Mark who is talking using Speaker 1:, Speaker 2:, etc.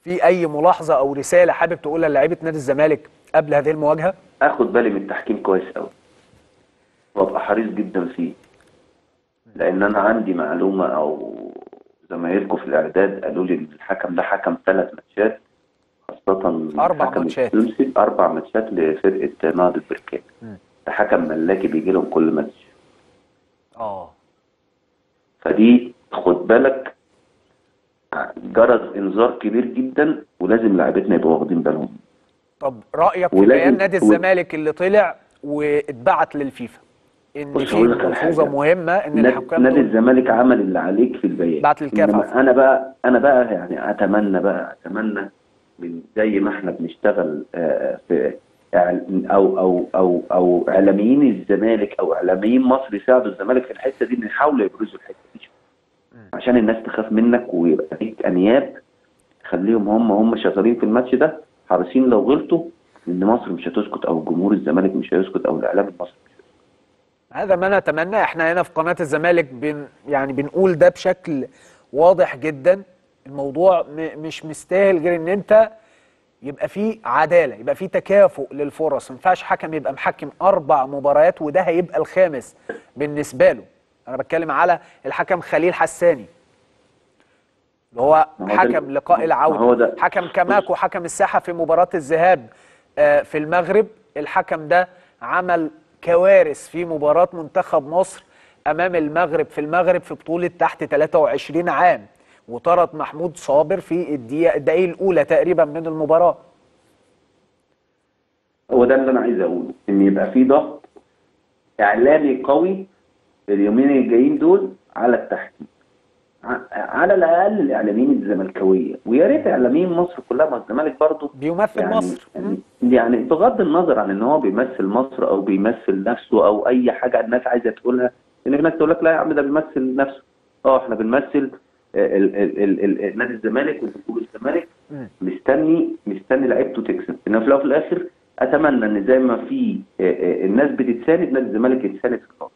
Speaker 1: في اي ملاحظه او رساله حابب تقولها للاعيبه نادي الزمالك قبل هذه المواجهه
Speaker 2: اخد بالي من التحكيم كويس قوي وابقى حريص جدا فيه لان انا عندي معلومه او زمايلكم في الاعداد قالوا لي ان الحكم ده حكم ثلاث ماتشات خاصه
Speaker 1: أربع
Speaker 2: الحكم
Speaker 1: ماتشات.
Speaker 2: التونسي اربع ماتشات لفرقه نهضه بركان
Speaker 1: مم.
Speaker 2: ده حكم ملاكي بيجي لهم كل ماتش
Speaker 1: اه
Speaker 2: فدي خد بالك جرس انذار كبير جدا ولازم لاعبتنا يبقوا واخدين بالهم
Speaker 1: طب رايك في
Speaker 2: ولازم-
Speaker 1: بيان نادي
Speaker 2: و-
Speaker 1: الزمالك اللي طلع واتبعت للفيفا ان
Speaker 2: بص
Speaker 1: في
Speaker 2: هقول لك على
Speaker 1: ملحوظه
Speaker 2: حاجة.
Speaker 1: مهمه ان
Speaker 2: نادي
Speaker 1: الحكام
Speaker 2: نادي
Speaker 1: دول-
Speaker 2: الزمالك عمل اللي عليك في البيان
Speaker 1: بعت للكاف
Speaker 2: إنما
Speaker 1: عفوا.
Speaker 2: انا بقى انا بقى يعني اتمنى بقى اتمنى من زي ما احنا بنشتغل آه، في إعل- او او او او اعلاميين الزمالك او اعلاميين مصر يساعدوا الزمالك في الحته دي ان يحاولوا يبرزوا الحته دي شوية. عشان الناس تخاف منك ويبقى ليك انياب خليهم هم هم شغالين في الماتش ده حريصين لو غلطوا ان مصر مش هتسكت او جمهور الزمالك مش هيسكت او الاعلام المصري مش هيسكت
Speaker 1: هذا ما نتمناه احنا هنا في قناه الزمالك بن يعني بنقول ده بشكل واضح جدا الموضوع م مش مستاهل غير ان انت يبقى فيه عداله يبقى فيه تكافؤ للفرص ما ينفعش حكم يبقى محكم اربع مباريات وده هيبقى الخامس بالنسبه له انا بتكلم على الحكم خليل حساني اللي هو
Speaker 2: ما هو ده-
Speaker 1: حكم لقاء
Speaker 2: ما هو
Speaker 1: العوده
Speaker 2: ده-
Speaker 1: حكم كماك وحكم الساحه في مباراه الذهاب آه، في المغرب الحكم ده عمل كوارث في مباراه منتخب مصر امام المغرب في المغرب في بطوله تحت 23 عام وطرد محمود صابر في الدقيقه الدقائق الاولى تقريبا من المباراه
Speaker 2: هو ده اللي انا عايز اقوله ان يبقى في ضغط اعلامي قوي اليومين الجايين دول على التحكيم ع- على الاقل الاعلاميين الزملكاويه ويا ريت اعلاميين مصر كلها ما الزمالك برضه
Speaker 1: بيمثل
Speaker 2: يعني
Speaker 1: مصر
Speaker 2: يعني, يعني بغض النظر عن ان هو بيمثل مصر او بيمثل نفسه او اي حاجه الناس عايزه تقولها ان في ناس تقول لك لا يا عم ده بيمثل نفسه اه احنا بنمثل آه، ال- ال- ال- ال- نادي الزمالك وجمهور الزمالك
Speaker 1: مم.
Speaker 2: مستني مستني لعيبته تكسب انما في الاول وفي الاخر اتمنى ان زي ما في آه، آه، الناس بتتساند نادي الزمالك يتساند في الخط